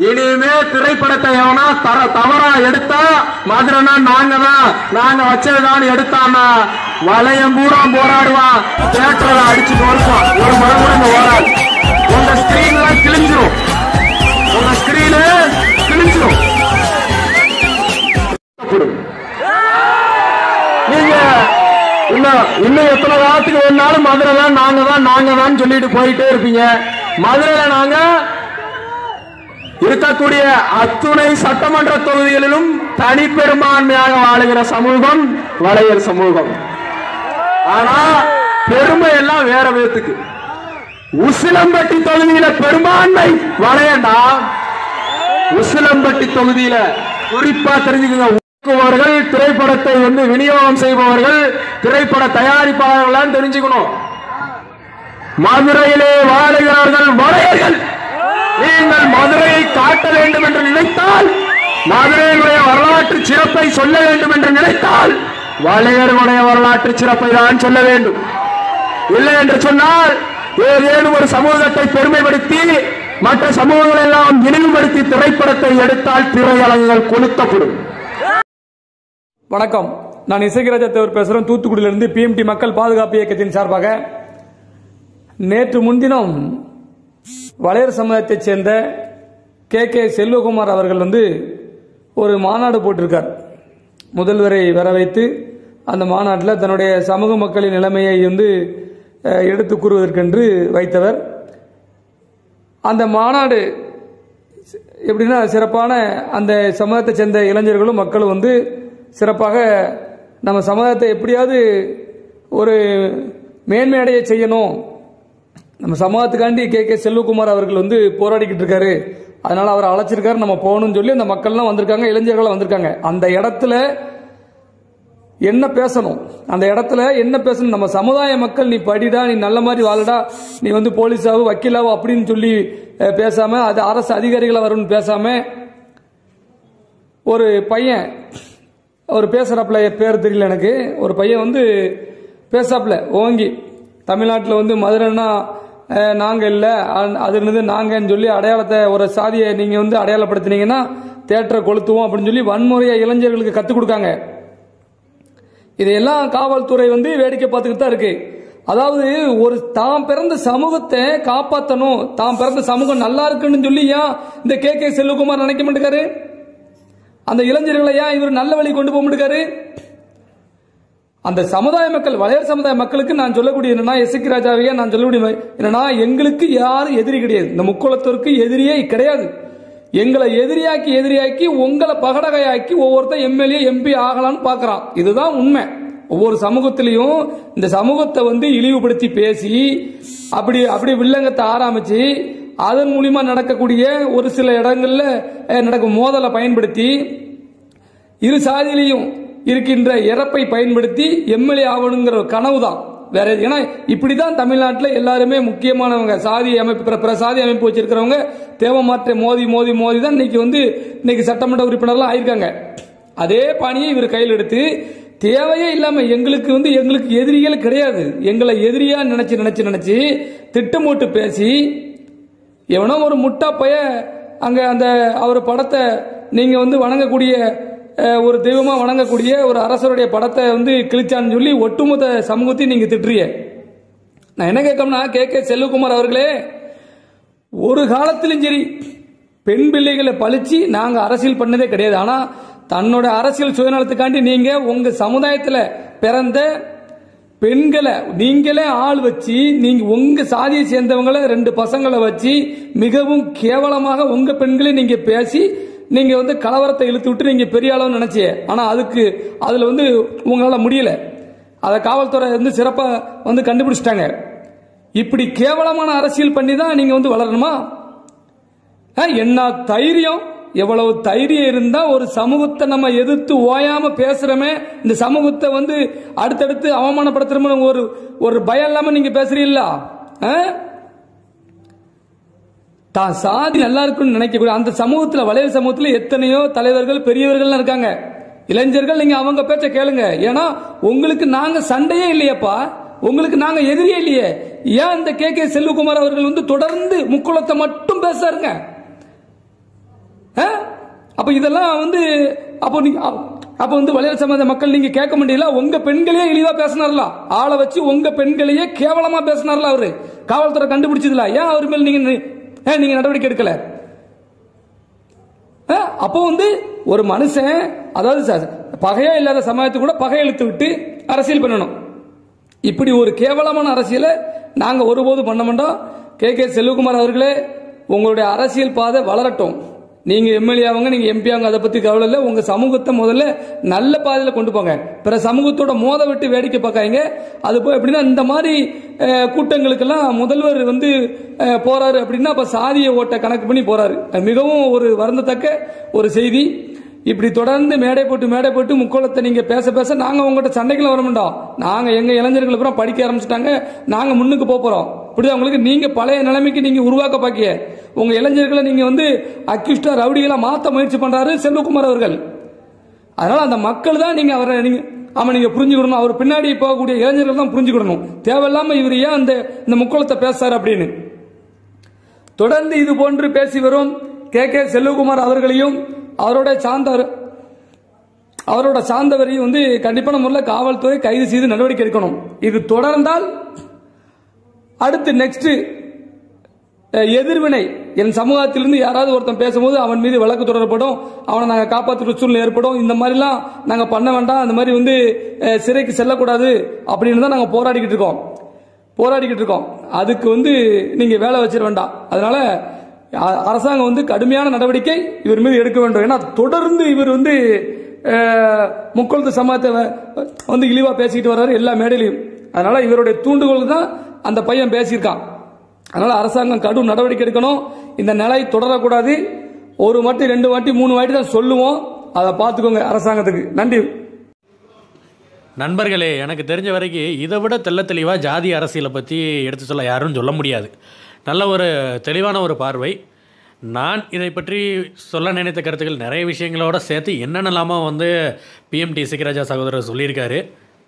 இனிமே திரைப்படத்தை எவனா தர தவறா எடுத்தா மதுரைனா நாங்க தான் நாங்க வச்சதுதான் எடுத்தான்னா வளையம் பூரா போராடுவான் தியேட்டர்ல அடிச்சு நொறுப்பான் ஒரு முறை கூட இங்க ஓடாது உங்க ஸ்கிரீன்லாம் கிழிஞ்சிரும் உங்க ஸ்கிரீனு கிழிஞ்சிரும் நீங்க இன்னும் இன்னும் எத்தனை காலத்துக்கு வேணாலும் மதுரை தான் நாங்க தான் நாங்க தான் சொல்லிட்டு போயிட்டே இருப்பீங்க மதுரையில நாங்க இருக்கக்கூடிய அத்துணை சட்டமன்ற தொகுதிகளிலும் தனிப்பெரும்பான்மையாக வாழுகிற சமூகம் வளையர் சமூகம் ஆனா பெருமை எல்லாம் வேற விதத்துக்கு உசிலம்பட்டி தொகுதியில பெரும்பான்மை வளையண்டா உசிலம்பட்டி தொகுதியில குறிப்பா தெரிஞ்சுக்கங்க ஊக்குவர்கள் திரைப்படத்தை வந்து விநியோகம் செய்பவர்கள் திரைப்பட தயாரிப்பாளர்கள் தெரிஞ்சுக்கணும் மதுரையிலே வாழுகிறார்கள் வளையர்கள் நீங்கள் மதுரையை காட்ட வேண்டும் என்று நினைத்தால் மதுரையினுடைய வரலாற்று சிறப்பை சொல்ல வேண்டும் என்று நினைத்தால் வளையர்களுடைய வரலாற்று சிறப்பை தான் சொல்ல வேண்டும் இல்லை என்று சொன்னால் ஏதேனும் ஒரு சமூகத்தை பெருமைப்படுத்தி மற்ற சமூகங்கள் எல்லாம் இழிவுபடுத்தி திரைப்படத்தை எடுத்தால் திரையரங்குகள் கொளுத்தப்படும் வணக்கம் நான் இசைகராஜா தேவர் பேசுறேன் தூத்துக்குடியிலிருந்து பிஎம்டி மக்கள் பாதுகாப்பு இயக்கத்தின் சார்பாக நேற்று முன்தினம் வளையர் சமுதாயத்தைச் சேர்ந்த கே கே செல்வகுமார் அவர்கள் வந்து ஒரு மாநாடு போட்டிருக்கார் முதல்வரை வர வைத்து அந்த மாநாட்டில் தன்னுடைய சமூக மக்களின் நிலைமையை வந்து அஹ், எடுத்துக் கூறுவதற்கென்று வைத்தவர் அந்த மாநாடு எப்படின்னா சிறப்பான அந்த சமுதாயத்தை சேர்ந்த இளைஞர்களும் மக்களும் வந்து சிறப்பாக நம்ம சமுதாயத்தை எப்படியாவது ஒரு மேன்மையடைய செய்யணும் நம்ம சமூகத்துக்காண்டி கே கே செல்வகுமார் அவர்கள் வந்து போராடிக்கிட்டு இருக்காரு அதனால அவர் அழைச்சிருக்காரு நம்ம போகணும்னு சொல்லி அந்த மக்கள்லாம் வந்திருக்காங்க இளைஞர்கள்லாம் வந்திருக்காங்க அந்த இடத்துல என்ன பேசணும் அந்த இடத்துல என்ன பேசணும் நம்ம சமுதாய மக்கள் நீ படிடா நீ நல்ல மாதிரி வாழடா நீ வந்து போலீஸாவோ வக்கீலாவோ அப்படின்னு சொல்லி அஹ், பேசாம அது அரசு அதிகாரிகளா வரும்னு பேசாம ஒரு பையன் அவர் பேசுறாப்புல பேர் தெரியல எனக்கு ஒரு பையன் வந்து பேசாப்புல ஓங்கி தமிழ்நாட்டில் வந்து மதுரைன்னா அஹ், நாங்க இல்லை அது இருந்து நாங்கன்னு சொல்லி அடையாளத்தை ஒரு சாதியை நீங்க வந்து அடையாளப்படுத்தினீங்கன்னா தேட்டரை கொளுத்துவோம் அப்படின்னு சொல்லி வன்முறையை இளைஞர்களுக்கு கற்றுக் கொடுக்காங்க இதையெல்லாம் காவல்துறை வந்து வேடிக்கை பார்த்துக்கிட்டு தான் இருக்கு அதாவது ஒரு தாம் பிறந்த சமூகத்தை காப்பாற்றணும் தாம் பிறந்த சமூகம் நல்லா இருக்குன்னு சொல்லி ஏன் இந்த கே கே செல்வகுமார் நினைக்க மாட்டேங்காரு அந்த இளைஞர்களை ஏன் இவர் நல்ல வழி கொண்டு போக மாட்டேங்காரு அந்த சமுதாய மக்கள் வளையர் சமுதாய மக்களுக்கு நான் சொல்லக்கூடிய என்னன்னா எஸ்கி ராஜாவையே நான் சொல்லக்கூடிய என்னன்னா எங்களுக்கு யாரும் எதிரி கிடையாது இந்த முக்குளத்திற்கு எதிரியே கிடையாது எங்களை எதிரியாக்கி எதிரியாக்கி உங்களை பகடகையாக்கி ஒவ்வொருத்தன் எம்எல்ஏ எம்பி ஆகலாம்னு பார்க்கறான் இதுதான் உண்மை ஒவ்வொரு சமூகத்திலையும் இந்த சமூகத்தை வந்து இழிவுபடுத்தி பேசி அப்படி அப்படி வில்லங்கத்தை ஆரம்பிச்சு அதன் மூலியமா நடக்கக்கூடிய ஒரு சில இடங்கள்ல அஹ், நடக்கும் மோதலை பயன்படுத்தி இரு சாதியிலையும் இருக்கின்ற இறப்பை பயன்படுத்தி எம்எல்ஏ ஆகணுங்கிற ஒரு கனவு தான் வேற எது- ஏன்னா இப்படிதான் தமிழ்நாட்டில் எல்லாருமே முக்கியமானவங்க சாதி அமைப்பு பிற- பிற சாதி அமைப்பு வச்சிருக்கிறவங்க தேவமாற்ற மோதி மோதி மோதி தான் இன்னைக்கு வந்து இன்னைக்கு சட்டமன்ற உறுப்பினர்லாம் ஆயிருக்காங்க அதே பாணியை இவர் கையில் எடுத்து தேவையே இல்லாம எங்களுக்கு வந்து எங்களுக்கு எதிரிகள் கிடையாது எங்களை எதிரியா நினைச்சு நினைச்சு நினைச்சு திட்டமிட்டு பேசி எவனோ ஒரு முட்டா பைய அங்க அந்த அவர் படத்தை நீங்க வந்து வணங்கக்கூடிய அஹ், ஒரு தெய்வமா வணங்கக்கூடிய ஒரு அரசருடைய படத்தை வந்து கிழிச்சான்னு சொல்லி ஒட்டுமொத்த சமூகத்தையும் நீங்க திட்டுறீங்க நான் என்ன கேட்கணும்னா கே கே செல்வகுமார் அவர்களே ஒரு காலத்திலும் சரி பெண் பிள்ளைகளை பழிச்சு நாங்க அரசியல் பண்ணதே கிடையாது ஆனா தன்னோட அரசியல் சுயநலத்துக்காண்டி நீங்க உங்க சமுதாயத்துல பிறந்த பெண்களை நீங்களே ஆள் வச்சு நீங்க உங்க சாதியை சேர்ந்தவங்களை ரெண்டு பசங்களை வச்சு மிகவும் கேவலமாக உங்க பெண்களை நீங்க பேசி நீங்க வந்து கலவரத்தை இழுத்து விட்டு நீங்க பெரிய அளவு நினைச்சிய ஆனா அதுக்கு அதுல வந்து உங்களால முடியல அதை காவல்துறை வந்து சிறப்பா வந்து கண்டுபிடிச்சிட்டாங்க இப்படி கேவலமான அரசியல் பண்ணி தான் நீங்க வந்து வளரணுமா ஆ, என்ன தைரியம் எவ்வளவு தைரியம் இருந்தா ஒரு சமூகத்தை நம்ம எதிர்த்து ஓயாம பேசுறோமே இந்த சமூகத்தை வந்து அடுத்தடுத்து அவமானப்படுத்துறோம்னு ஒரு ஒரு பயம் இல்லாம நீங்க பேசுறீங்களா ஆ? தான் சாதி நல்லா இருக்குன்னு நினைக்கக்கூடிய அந்த சமூகத்துல வளைய சமூகத்துல எத்தனையோ தலைவர்கள் பெரியவர்கள் இருக்காங்க இளைஞர்கள் நீங்க அவங்க பேச்ச கேளுங்க ஏன்னா உங்களுக்கு நாங்க சண்டையே இல்லையப்பா உங்களுக்கு நாங்க எதிரியே இல்லையே ஏன் இந்த கே கே செல்வகுமார் அவர்கள் வந்து தொடர்ந்து முக்குளத்தை மட்டும் பேசாருங்க ஆ? அப்ப இதெல்லாம் வந்து அப்போ நீங்க அப்ப- அப்ப வந்து வலையல் சமாஜ மக்கள் நீங்க கேட்க முடியல உங்க பெண்களையே இழிவா பேசினார்ல ஆளை வச்சு உங்க பெண்களையே கேவலமா பேசினார்ல அவரு காவல்துறை கண்டுபிடிச்சதுல ஏன் அவர் மேல் நீங்க நி- ஏன் நீங்க நடவடிக்கை எடுக்கல ஆ? அப்போ வந்து ஒரு மனுஷன் அதாவது ச- பகையா இல்லாத சமயத்துக்கு கூட பகை இழுத்து விட்டு அரசியல் பண்ணணும் இப்படி ஒரு கேவலமான அரசியலை நாங்க ஒருபோதும் பண்ண மாட்டோம் கே கே செல்வகுமார் அவர்களே உங்களுடைய அரசியல் பாதை வளரட்டும் நீங்க எம்எல்ஏ ஆவங்க நீங்க எம்பி ஆங்க அதை பத்தி கவலை இல்லை உங்க சமூகத்தை முதல்ல நல்ல பாதையில கொண்டு போங்க பிற சமூகத்தோட மோத விட்டு வேடிக்கை பார்க்காதீங்க அது போய் எப்படின்னா இந்த மாதிரி அஹ், கூட்டங்களுக்கெல்லாம் முதல்வர் வந்து அஹ், போறாரு அப்படின்னா அப்ப சாதிய ஓட்ட கணக்கு பண்ணி போறாரு அது மிகவும் ஒரு வருந்தத்தக்க ஒரு செய்தி இப்படி தொடர்ந்து மேடை போட்டு மேடை போட்டு முக்கோலத்தை நீங்க பேச பேச நாங்க உங்ககிட்ட சண்டைக்குள்ள வர மாட்டோம் நாங்க எங்க இளைஞர்கள் அப்புறம் படிக்க ஆரம்பிச்சிட்டாங்க நாங்க முன்னுக்கு போப் போறோம் புரியுதா உங்களுக்கு நீங்க பழைய நிலைமைக்கு நீங்க உருவாக்க பாக்கிய உங்க இளைஞர்களை நீங்க வந்து அக்யூஸ்டா ரவுடிகளா மாத்த முயற்சி பண்றாரு செல்வகுமார் அவர்கள் அதனால அந்த மக்கள் தான் நீங்க அவரை நீங்க ஆமா நீங்க புரிஞ்சுக்கணும் அவர் பின்னாடி போகக்கூடிய இளைஞர்கள் தான் புரிஞ்சுக்கணும் தேவையில்லாம இவர் ஏன் அந்த இந்த முக்கோலத்தை பேசுறாரு அப்படின்னு தொடர்ந்து இது போன்று பேசி வரும் கே கே செல்வகுமார் அவர்களையும் அவரோட சார்ந்தவர் அவரோட சார்ந்தவரையும் வந்து கண்டிப்பான முறையில் காவல்துறை கைது செய்து நடவடிக்கை எடுக்கணும் இது தொடர்ந்தால் அடுத்து நெக்ஸ்ட் எதிர்வினை என் சமூகத்திலிருந்து யாராவது ஒருத்தன் பேசும்போது அவன் மீது வழக்கு தொடரப்படும் அவனை நாங்கள் காப்பாற்றுற சூழ்நிலை ஏற்படும் இந்த மாதிரிலாம் நாங்கள் பண்ண வேண்டாம் அந்த மாதிரி வந்து அஹ், சிறைக்கு செல்லக்கூடாது அப்படின்னு தான் நாங்கள் போராடிக்கிட்டு இருக்கோம் போராடிக்கிட்டு இருக்கோம் அதுக்கு வந்து நீங்க வேலை வச்சிட வேண்டாம் அதனால அ- அரசாங்கம் வந்து கடுமையான நடவடிக்கை இவர் மீது எடுக்க வேண்டும் ஏன்னா தொடர்ந்து இவர் வந்து அஹ், முக்கொழுத்து சமூகத்தை வ- வந்து இழிவா பேசிக்கிட்டு வர்றாரு எல்லா மேடையிலையும் அதனால இவருடைய தூண்டுகோல் தான் அந்த பையன் பேசியிருக்கான் அதனால அரசாங்கம் கடும் நடவடிக்கை எடுக்கணும் இந்த நிலை தொடரக்கூடாது ஒரு வாட்டி ரெண்டு வாட்டி மூணு வாட்டி தான் சொல்லுவோம் அதை பார்த்துக்கோங்க அரசாங்கத்துக்கு நன்றி நண்பர்களே எனக்கு தெரிஞ்ச வரைக்கும் இதை விட தெள்ள தெளிவாக ஜாதி அரசியலை பற்றி எடுத்து சொல்ல யாரும் சொல்ல முடியாது நல்ல ஒரு தெளிவான ஒரு பார்வை நான் இதை பற்றி சொல்ல நினைத்த கருத்துக்கள் நிறைய விஷயங்களோட சேர்த்து என்னென்னலாமா வந்து பிஎம்டி சிக்கராஜா சகோதரர் சொல்லியிருக்காரு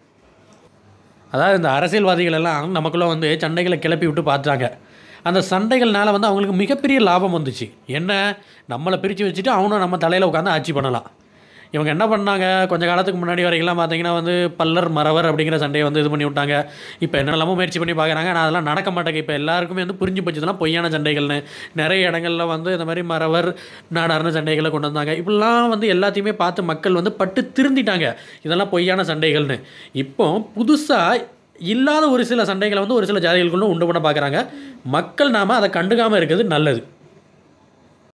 அதாவது இந்த அரசியல்வாதிகள் எல்லாம் நமக்குள்ளே வந்து சண்டைகளை கிளப்பி விட்டு பார்த்தாங்க அந்த சண்டைகள்னால வந்து அவங்களுக்கு மிகப்பெரிய லாபம் வந்துச்சு என்ன நம்மளை பிரித்து வச்சுட்டு அவனும் நம்ம தலையில் உட்காந்து ஆட்சி பண்ணலாம் இவங்க என்ன பண்ணாங்க கொஞ்ச காலத்துக்கு முன்னாடி வரைக்கும்லாம் பார்த்தீங்கன்னா வந்து பல்லர் மறவர் அப்படிங்கிற சண்டையை வந்து இது பண்ணி விட்டாங்க இப்போ என்னெல்லாமோ முயற்சி பண்ணி பார்க்குறாங்க ஆனால் அதெல்லாம் நடக்க மாட்டேங்க இப்போ எல்லாருக்குமே வந்து புரிஞ்சு போச்சதுலாம் பொய்யான சண்டைகள்னு நிறைய இடங்கள்ல வந்து இந்த மாதிரி மறவர் நாடார்னு சண்டைகளை கொண்டு வந்தாங்க இப்படிலாம் வந்து எல்லாத்தையுமே பார்த்து மக்கள் வந்து பட்டு திருந்திட்டாங்க இதெல்லாம் பொய்யான சண்டைகள்னு இப்போ புதுசாக இல்லாத ஒரு சில சண்டைகளை வந்து ஒரு சில ஜாதிகளுக்குள்ள உண்டு பண்ண பார்க்குறாங்க மக்கள் நாம அதை கண்டுக்காமல் இருக்கிறது நல்லது